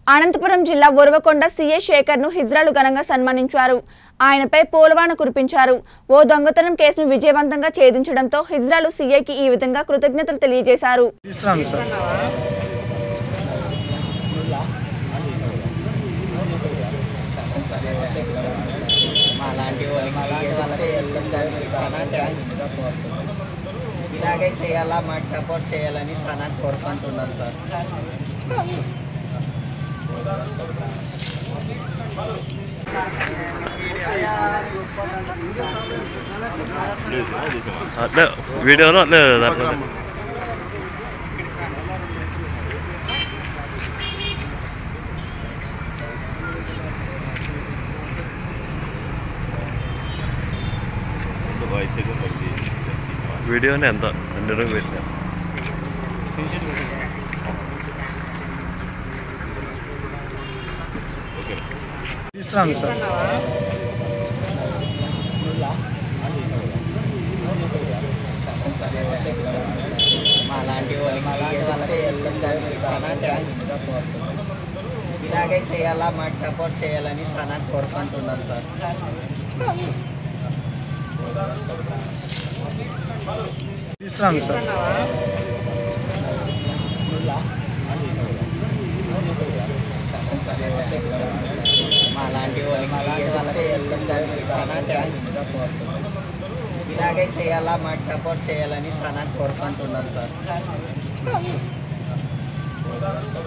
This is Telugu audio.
అనంతపురం జిల్లా ఉరవకొండ సీఏ శేఖర్ ను హిజ్రాలు ఘనంగా సన్మానించారు ఆయనపై పూలవాన కురిపించారు ఓ దొంగతనం కేసును విజయవంతంగా ఛేదించడంతో హిజ్రాలు సీఐకి ఈ విధంగా కృతజ్ఞతలు తెలియజేశారు తీసుకురాను సార్ మా లాంటి వాళ్ళకి వాళ్ళకి చాలా థ్యాంక్స్ ఇలాగే చేయాలా మాకు సపోర్ట్ చేయాలని చాలా కోరుకుంటున్నాను సార్ అట్లే వీడియోలో అట్లే దాంట్లో వీడియోనే ఎంత అందరూ పెట్టా తీసుకురాను సార్ మా లాంటి వాళ్ళకి వాళ్ళకి చాలా థ్యాంక్స్ ఇలాగే చేయాలా మాకు సపోర్ట్ చేయాలని చాలా కోరుకుంటున్నాను సార్ తీసుకురాను సార్ మా లాంటి వాళ్ళకి వాళ్ళకి చాలా థ్యాంక్స్ ఇలాగే చేయాలా మాకు సపోర్ట్ చేయాలని చాలా కోరుకుంటున్నాను సార్